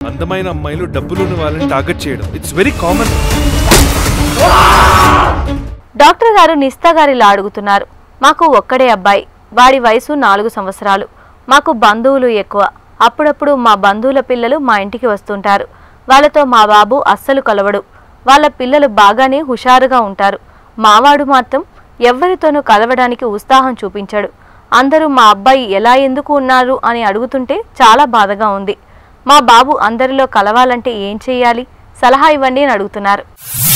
అందమైన అమ్మాయిలు డబ్బులున్న వాళ్ళని టార్గెట్ చేయడం ఇట్స్ వెరీ కామన్ డాక్టర్ గారు నిస్తా గారిలా అడుగుతున్నారు మాకు ఒక్కడే అబ్బాయి వాడి వయసు నాలుగు సంవత్సరాలు మాకు బంధువులు ఎక్కువ అప్పుడప్పుడు మా బంధువుల పిల్లలు మా ఇంటికి వస్తుంటారు వాళ్ళతో మా బాబు అస్సలు కలవడు వాళ్ళ పిల్లలు బాగానే హుషారుగా ఉంటారు మావాడు మాత్రం ఎవ్వరితోనూ కలవడానికి ఉత్సాహం చూపించాడు అందరూ మా అబ్బాయి ఎలా ఎందుకు ఉన్నారు అని అడుగుతుంటే చాలా బాధగా ఉంది మా బాబు అందరిలో కలవాలంటే ఏం చేయాలి సలహా ఇవ్వండి అని అడుగుతున్నారు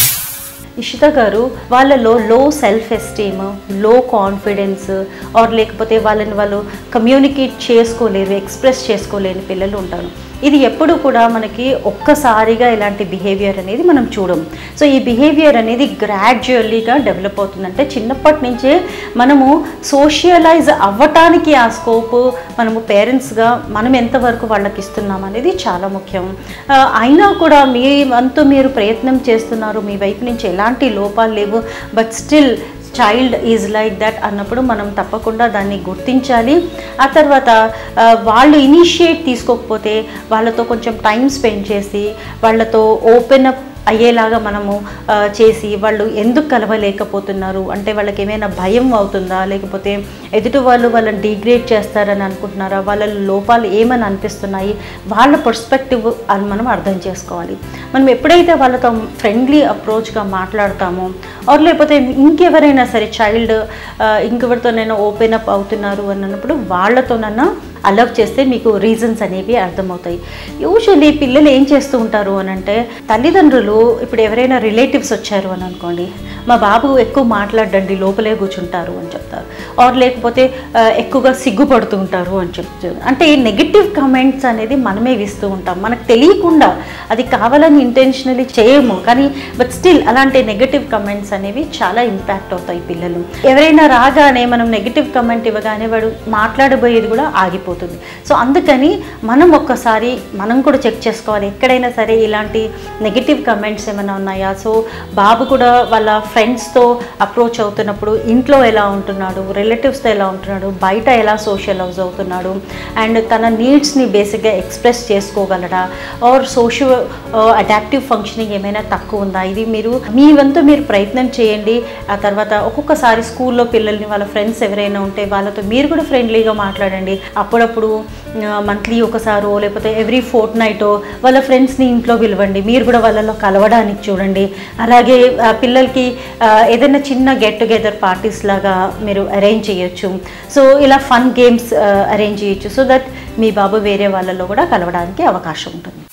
ఇషిత గారు వాళ్ళలో low self esteem low confidence or లేకపోతే వాళ్ళని వాళ్ళు కమ్యూనికేట్ చేసుకోలేరు ఎక్స్ప్రెస్ చేసుకోలేని పిల్లలు ఉంటారు ఇది ఎప్పుడు కూడా మనకి ఒక్కసారిగా ఇలాంటి బిహేవియర్ అనేది మనం చూడం సో ఈ బిహేవియర్ అనేది గ్రాడ్యువల్లీగా డెవలప్ అవుతుంది అంటే చిన్నప్పటి నుంచే మనము సోషియలైజ్ అవ్వటానికి ఆ స్కోప్ మనము పేరెంట్స్గా మనం ఎంతవరకు వాళ్ళకి ఇస్తున్నాం అనేది చాలా ముఖ్యం ఆ, అయినా కూడా మీ వంతు మీరు ప్రయత్నం చేస్తున్నారు మీ వైపు నుంచి ఎలాంటి లోపాలు లేవు but still child is like that అన్నప్పుడు మనం తప్పకుండా దాన్ని గుర్తించాలి ఆ తర్వాత ఆ, వాళ్ళు ఇనిషియేట్ తీసుకోకపోతే వాళ్ళతో కొంచెం టైం స్పెండ్ చేసి వాళ్ళతో ఓపెన్ అప్ అయ్యేలాగా మనము ఆ, చేసి వాళ్ళు ఎందుకు కలవలేకపోతున్నారు అంటే వాళ్ళకి ఏమైనా భయం అవుతుందా లేకపోతే ఎదుటి వాళ్ళు వాళ్ళని డిగ్రేడ్ చేస్తారని అనుకుంటున్నారా వాళ్ళ లోపాలు ఏమని అనిపిస్తున్నాయి వాళ్ళ పర్స్పెక్టివ్ అని మనం అర్థం చేసుకోవాలి మనం ఎప్పుడైతే వాళ్ళతో ఫ్రెండ్లీ అప్రోచ్గా మాట్లాడతామో ఆర్ లేకపోతే ఇంకెవరైనా సరే చైల్డ్ ఇంకెవరితోనైనా ఓపెన్ అప్ అవుతున్నారు అన్నప్పుడు వాళ్ళతోనన్నా అలవ్ చేస్తే మీకు రీజన్స్ అనేవి అర్థమవుతాయి యూజువల్లీ పిల్లలు ఏం చేస్తూ ఉంటారు అని అంటే తల్లిదండ్రులు ఇప్పుడు ఎవరైనా రిలేటివ్స్ వచ్చారు అని అనుకోండి మా బాబు ఎక్కువ మాట్లాడండి లోపలే కూర్చుంటారు అని చెప్తారు ఆర్ లేకపోతే ఆ, ఎక్కువగా సిగ్గుపడుతూ ఉంటారు అని చెప్తారు అంటే ఈ నెగిటివ్ కమెంట్స్ అనేది మనమే ఇస్తూ ఉంటాం మనకు తెలియకుండా అది కావాలని ఇంటెన్షనలీ చేయము కానీ బట్ స్టిల్ అలాంటి నెగిటివ్ కమెంట్స్ అనేవి చాలా ఇంపాక్ట్ అవుతాయి పిల్లలు ఎవరైనా రాగానే మనం నెగిటివ్ కమెంట్ ఇవ్వగానే వాడు మాట్లాడబోయేది కూడా ఆగిపోతుంది సో అందుకని మనం ఒక్కసారి మనం కూడా చెక్ చేసుకోవాలి ఎక్కడైనా సరే ఇలాంటి నెగిటివ్ కమెంట్స్ ఏమైనా ఉన్నాయా సో బాబు కూడా వాళ్ళ ఫ్రెండ్స్తో అప్రోచ్ అవుతున్నప్పుడు ఇంట్లో ఎలా ఉంటున్నాడు రిలేటివ్స్తో ఎలా ఉంటున్నాడు బయట ఎలా సోషలైజ్ అవుతున్నాడు అండ్ తన నీడ్స్ని బేసిక్గా ఎక్స్ప్రెస్ చేసుకోగలడా ఆర్ సోషల్ అడాప్టివ్ ఫంక్షనింగ్ ఏమైనా తక్కువ ఉందా ఇది మీరు మీ వంతు మీరు ప్రయత్నం చేయండి ఆ తర్వాత ఒక్కొక్కసారి స్కూల్లో పిల్లల్ని వాళ్ళ ఫ్రెండ్స్ ఎవరైనా ఉంటే వాళ్ళతో మీరు కూడా ఫ్రెండ్లీగా మాట్లాడండి అప్పుడప్పుడు మంత్లీ ఒకసారో లేకపోతే ఎవ్రీ ఫోర్ట్ నైటో వాళ్ళ ఫ్రెండ్స్ని ఇంట్లో పిలవండి మీరు కూడా వాళ్ళలో కలవడానికి చూడండి అలాగే ఆ, పిల్లలకి ఆ, ఏదైనా చిన్న గెట్ టుగెదర్ పార్టీస్ లాగా మీరు అరేంజ్ చేయొచ్చు సో ఇలా ఫన్ గేమ్స్ అరేంజ్ చేయొచ్చు సో దట్ మీ బాబు వేరే వాళ్ళలో కూడా కలవడానికి అవకాశం ఉంటుంది